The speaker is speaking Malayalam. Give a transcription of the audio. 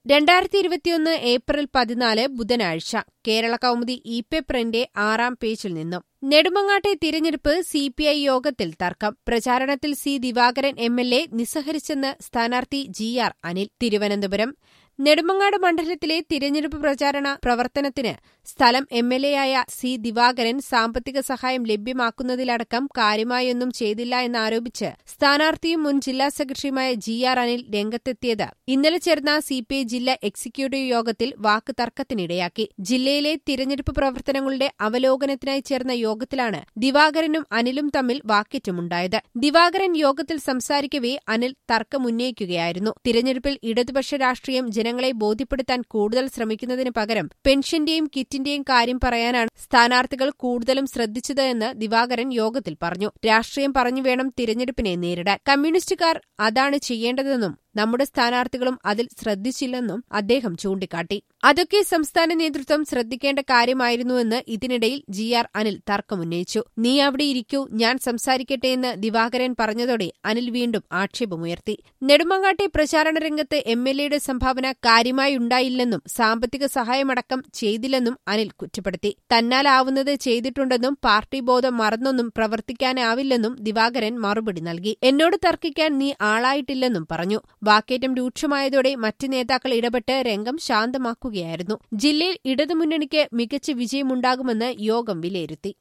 രണ്ടായിരത്തി ഇരുപത്തിയൊന്ന് ഏപ്രിൽ പതിനാല് ബുധനാഴ്ച കേരള കൗമുദി ഇ പേപ്പറിന്റെ ആറാം പേജിൽ നിന്നും നെടുമങ്ങാട്ടെ തിരഞ്ഞെടുപ്പ് സി പി ഐ യോഗത്തിൽ തർക്കം പ്രചാരണത്തിൽ C Divakaran M L A നിസ്സഹരിച്ചെന്ന് സ്ഥാനാർത്ഥി ജി ആർ അനിൽ തിരുവനന്തപുരം നെടുമങ്ങാട് മണ്ഡലത്തിലെ തിരഞ്ഞെടുപ്പ് പ്രചാരണ പ്രവർത്തനത്തിന് സ്ഥലം എം എൽ എയായ സി ദിവാകരൻ സാമ്പത്തിക സഹായം ലഭ്യമാക്കുന്നതിലടക്കം കാര്യമായൊന്നും ചെയ്തില്ല എന്നാരോപിച്ച് സ്ഥാനാർത്ഥിയും മുൻ ജില്ലാ സെക്രട്ടറിയുമായ ജി ആർ അനിൽ രംഗത്തെത്തിയത് ഇന്നലെ ചേർന്ന സി പി ഐ ജില്ലാ എക്സിക്യൂട്ടീവ് യോഗത്തിൽ വാക്ക് തർക്കത്തിനിടയാക്കി ജില്ലയിലെ തിരഞ്ഞെടുപ്പ് പ്രവർത്തനങ്ങളുടെ അവലോകനത്തിനായി ചേർന്ന യോഗത്തിലാണ് ദിവാകരനും അനിലും തമ്മിൽ വാക്കേറ്റമുണ്ടായത് ദിവാകരൻ യോഗത്തിൽ സംസാരിക്കവേ അനിൽ തർക്കമുന്നയിക്കുകയായിരുന്നു തിരഞ്ഞെടുപ്പിൽ ഇടതുപക്ഷ രാഷ്ട്രീയം ജനങ്ങളെ ബോധ്യപ്പെടുത്താൻ കൂടുതൽ ശ്രമിക്കുന്നതിന് പകരം പെൻഷന്റെയും കിറ്റിന്റെയും കാര്യം പറയാനാണ് സ്ഥാനാർത്ഥികൾ കൂടുതലും ശ്രദ്ധിച്ചത് എന്ന് ദിവാകരൻ യോഗത്തിൽ പറഞ്ഞു രാഷ്ട്രീയം പറഞ്ഞു വേണം തിരഞ്ഞെടുപ്പിനെ നേരിടാൻ കമ്മ്യൂണിസ്റ്റുകാർ അതാണ് ചെയ്യേണ്ടതെന്നും നമ്മുടെ സ്ഥാനാർത്ഥികളും അതിൽ ശ്രദ്ധിച്ചില്ലെന്നും അദ്ദേഹം ചൂണ്ടിക്കാട്ടി അതൊക്കെ സംസ്ഥാന നേതൃത്വം ശ്രദ്ധിക്കേണ്ട കാര്യമായിരുന്നുവെന്ന് ഇതിനിടയിൽ ജി ആർ അനിൽ തർക്കമുന്നയിച്ചു നീ അവിടെ ഇരിക്കൂ ഞാൻ സംസാരിക്കട്ടെ എന്ന് ദിവാകരൻ പറഞ്ഞതോടെ അനിൽ വീണ്ടും ആക്ഷേപമുയർത്തി നെടുമങ്ങാട്ടെ പ്രചാരണ രംഗത്ത് എം എൽ എയുടെ സംഭാവന കാര്യമായി ഉണ്ടായില്ലെന്നും സാമ്പത്തിക സഹായമടക്കം ചെയ്തില്ലെന്നും അനിൽ കുറ്റപ്പെടുത്തി തന്നാലാവുന്നത് ചെയ്തിട്ടുണ്ടെന്നും പാർട്ടി ബോധം മറന്നൊന്നും പ്രവർത്തിക്കാനാവില്ലെന്നും ദിവാകരൻ മറുപടി നൽകി എന്നോട് തർക്കിക്കാൻ നീ ആളായിട്ടില്ലെന്നും പറഞ്ഞു വാക്കേറ്റം രൂക്ഷമായതോടെ മറ്റ് നേതാക്കൾ ഇടപെട്ട് രംഗം ശാന്തമാക്കുകയായിരുന്നു ജില്ലയിൽ ഇടതുമുന്നണിക്ക് മികച്ച വിജയമുണ്ടാകുമെന്ന് യോഗം വിലയിരുത്തി